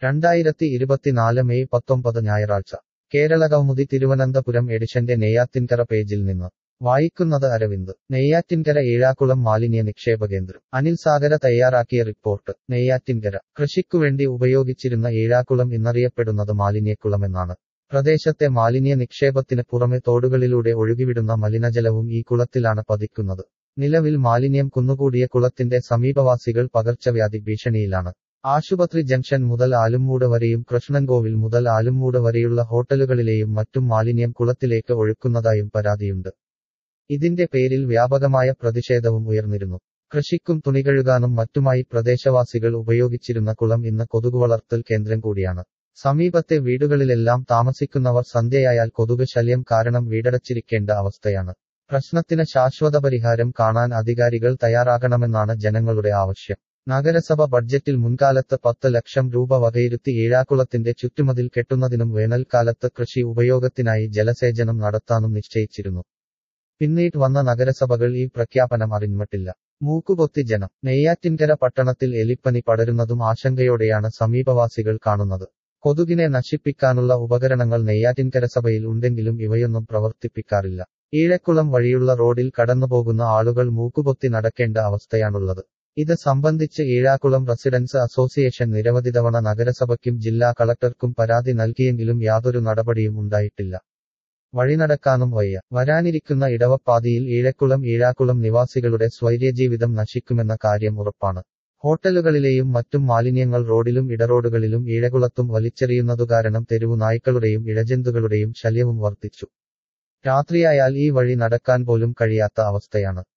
രണ്ടായിരത്തി ഇരുപത്തിനാല് മെയ് പത്തൊമ്പത് ഞായറാഴ്ച കേരളകൗമുദി തിരുവനന്തപുരം എഡിഷന്റെ നെയ്യാറ്റിൻകര പേജിൽ നിന്ന് വായിക്കുന്നത് അരവിന്ദ് നെയ്യാറ്റിൻകര ഏഴാക്കുളം മാലിന്യ നിക്ഷേപ കേന്ദ്രം അനിൽ സാഗര തയ്യാറാക്കിയ റിപ്പോർട്ട് നെയ്യാറ്റിൻകര കൃഷിക്കുവേണ്ടി ഉപയോഗിച്ചിരുന്ന ഏഴാക്കുളം എന്നറിയപ്പെടുന്നത് മാലിന്യക്കുളമെന്നാണ് പ്രദേശത്തെ മാലിന്യ നിക്ഷേപത്തിന് പുറമെ തോടുകളിലൂടെ ഒഴുകിവിടുന്ന മലിനജലവും ഈ കുളത്തിലാണ് പതിക്കുന്നത് നിലവിൽ മാലിന്യം കുന്നുകൂടിയ കുളത്തിന്റെ സമീപവാസികൾ പകർച്ചവ്യാധി ഭീഷണിയിലാണ് ആശുപത്രി ജംഗ്ഷൻ മുതൽ ആലുംമൂട് വരെയും കൃഷ്ണൻകോവിൽ മുതൽ ആലുംമൂട് വരെയുള്ള ഹോട്ടലുകളിലെയും മറ്റും മാലിന്യം കുളത്തിലേക്ക് ഒഴുക്കുന്നതായും പരാതിയുണ്ട് ഇതിന്റെ പേരിൽ വ്യാപകമായ പ്രതിഷേധവും ഉയർന്നിരുന്നു കൃഷിക്കും തുണികഴുകാനും മറ്റുമായി പ്രദേശവാസികൾ ഉപയോഗിച്ചിരുന്ന കുളം ഇന്ന് കൊതുകുവളർത്തൽ കേന്ദ്രം കൂടിയാണ് സമീപത്തെ വീടുകളിലെല്ലാം താമസിക്കുന്നവർ സന്ധ്യയായാൽ കൊതുക് ശല്യം കാരണം വീടടച്ചിരിക്കേണ്ട അവസ്ഥയാണ് പ്രശ്നത്തിന് ശാശ്വത പരിഹാരം കാണാൻ അധികാരികൾ തയ്യാറാകണമെന്നാണ് ജനങ്ങളുടെ ആവശ്യം നഗരസഭ ബഡ്ജറ്റിൽ മുൻകാലത്ത് പത്ത് ലക്ഷം രൂപ വകയിരുത്തി ഏഴാക്കുളത്തിന്റെ ചുറ്റുമതിൽ കെട്ടുന്നതിനും വേനൽക്കാലത്ത് കൃഷി ഉപയോഗത്തിനായി ജലസേചനം നടത്താനും നിശ്ചയിച്ചിരുന്നു പിന്നീട് വന്ന നഗരസഭകൾ ഈ പ്രഖ്യാപനം അറിഞ്ഞിട്ടില്ല മൂക്കുപൊത്തി ജനം നെയ്യാറ്റിൻകര പട്ടണത്തിൽ എലിപ്പനി പടരുന്നതും ആശങ്കയോടെയാണ് സമീപവാസികൾ കാണുന്നത് കൊതുകിനെ നശിപ്പിക്കാനുള്ള ഉപകരണങ്ങൾ നെയ്യാറ്റിൻകര സഭയിൽ ഉണ്ടെങ്കിലും ഇവയൊന്നും പ്രവർത്തിപ്പിക്കാറില്ല ഈഴക്കുളം വഴിയുള്ള റോഡിൽ കടന്നുപോകുന്ന ആളുകൾ മൂക്കുപൊത്തി നടക്കേണ്ട അവസ്ഥയാണുള്ളത് ഇത് സംബന്ധിച്ച് ഈഴാക്കുളം റെസിഡൻസ് അസോസിയേഷൻ നിരവധി തവണ നഗരസഭയ്ക്കും ജില്ലാ കളക്ടർക്കും പരാതി നൽകിയെങ്കിലും യാതൊരു നടപടിയും ഉണ്ടായിട്ടില്ല വഴിനടക്കാനും വയ്യ വരാനിരിക്കുന്ന ഇടവപ്പാതിയിൽ ഈഴക്കുളം ഈഴാക്കുളം നിവാസികളുടെ സ്വൈര്യജീവിതം നശിക്കുമെന്ന കാര്യം ഉറപ്പാണ് ഹോട്ടലുകളിലെയും മറ്റും മാലിന്യങ്ങൾ റോഡിലും ഇടറോഡുകളിലും ഈഴകുളത്തും വലിച്ചെറിയുന്നതു കാരണം തെരുവു നായ്ക്കളുടെയും ഇഴജന്തുക്കളുടെയും ശല്യവും വർദ്ധിച്ചു രാത്രിയായാൽ ഈ വഴി നടക്കാൻ പോലും കഴിയാത്ത അവസ്ഥയാണ്